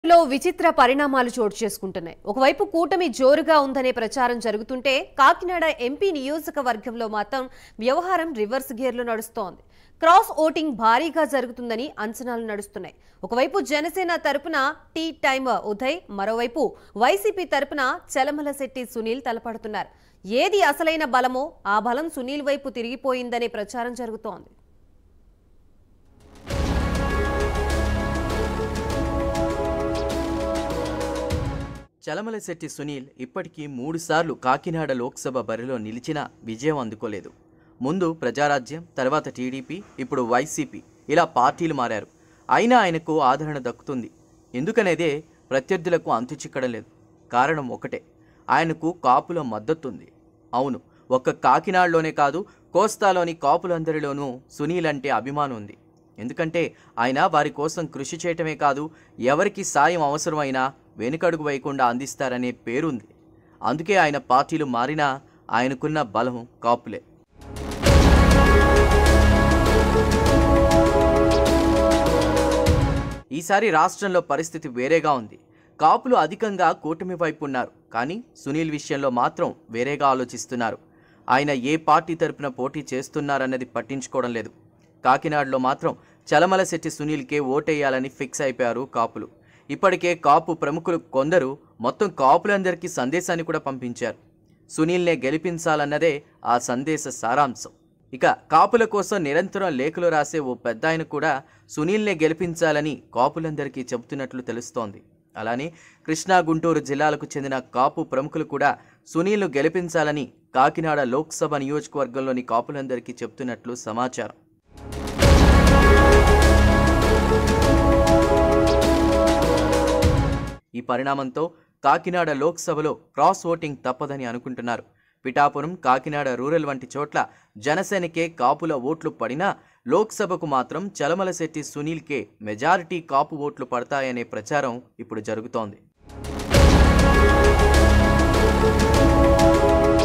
లో విచిత్ర పరిణామాలు చోటు చేసుకుంటున్నాయి ఒకవైపు కూటమి జోరుగా ఉందనే ప్రచారం జరుగుతుంటే కాకినాడ ఎంపీ నియోజకవర్గంలో మాత్రం వ్యవహారం రివర్స్ గేర్లో నడుస్తోంది క్రాస్ ఓటింగ్ భారీగా జరుగుతుందని అంచనాలు నడుస్తున్నాయి ఒకవైపు జనసేన తరపున టీ టైమ్ ఉదయ్ మరోవైపు వైసీపీ తరపున చలమల శెట్టి సునీల్ తలపడుతున్నారు ఏది అసలైన బలమో ఆ బలం సునీల్ వైపు తిరిగిపోయిందనే ప్రచారం జరుగుతోంది చలమలశెట్టి సునీల్ ఇప్పటికీ మూడుసార్లు కాకినాడ లోక్సభ బరిలో నిలిచినా విజయం అందుకోలేదు ముందు ప్రజారాజ్యం తర్వాత టీడీపీ ఇప్పుడు వైసీపీ ఇలా పార్టీలు మారారు అయినా ఆయనకు ఆదరణ దక్కుతుంది ఎందుకనేదే ప్రత్యర్థులకు అంతు చిక్కడం లేదు కారణం ఒకటే ఆయనకు కాపుల మద్దతుంది అవును ఒక్క కాకినాడలోనే కాదు కోస్తాలోని కాపులందరిలోనూ సునీల్ అంటే అభిమానం ఉంది ఎందుకంటే ఆయన వారి కోసం కృషి చేయటమే కాదు ఎవరికి సాయం అవసరమైనా వెనుకడుగు వేయకుండా అందిస్తారనే పేరుంది అందుకే ఆయన పార్టీలు మారినా ఆయనకున్న బలం కాపులే ఈసారి రాష్ట్రంలో పరిస్థితి వేరేగా ఉంది కాపులు అధికంగా కూటమి వైపు ఉన్నారు కానీ సునీల్ విషయంలో మాత్రం వేరేగా ఆలోచిస్తున్నారు ఆయన ఏ పార్టీ తరపున పోటీ చేస్తున్నారన్నది పట్టించుకోవడం లేదు కాకినాడలో మాత్రం చలమలశెట్టి సునీల్కే ఓటేయాలని ఫిక్స్ అయిపోయారు కాపులు ఇప్పటికే కాపు ప్రముఖులు కొందరు మొత్తం కాపులందరికీ సందేశాన్ని కూడా పంపించారు సునీల్నే గెలిపించాలన్నదే ఆ సందేశ సారాంశం ఇక కాపుల కోసం నిరంతరం లేఖలు రాసే ఓ పెద్ద ఆయన కూడా సునీల్నే గెలిపించాలని కాపులందరికీ చెబుతున్నట్లు తెలుస్తోంది అలానే కృష్ణా గుంటూరు జిల్లాలకు చెందిన కాపు ప్రముఖులు కూడా సునీల్ను గెలిపించాలని కాకినాడ లోక్సభ నియోజకవర్గంలోని కాపులందరికీ చెబుతున్నట్లు సమాచారం ఈ పరిణామంతో కాకినాడ లోక్సభలో క్రాస్ ఓటింగ్ తప్పదని అనుకుంటున్నారు పిఠాపురం కాకినాడ రూరల్ వంటి చోట్ల జనసేనకే కాపుల ఓట్లు పడినా లోక్సభకు మాత్రం చలమలశెట్టి సునీల్కే మెజారిటీ కాపు ఓట్లు పడతాయనే ప్రచారం ఇప్పుడు జరుగుతోంది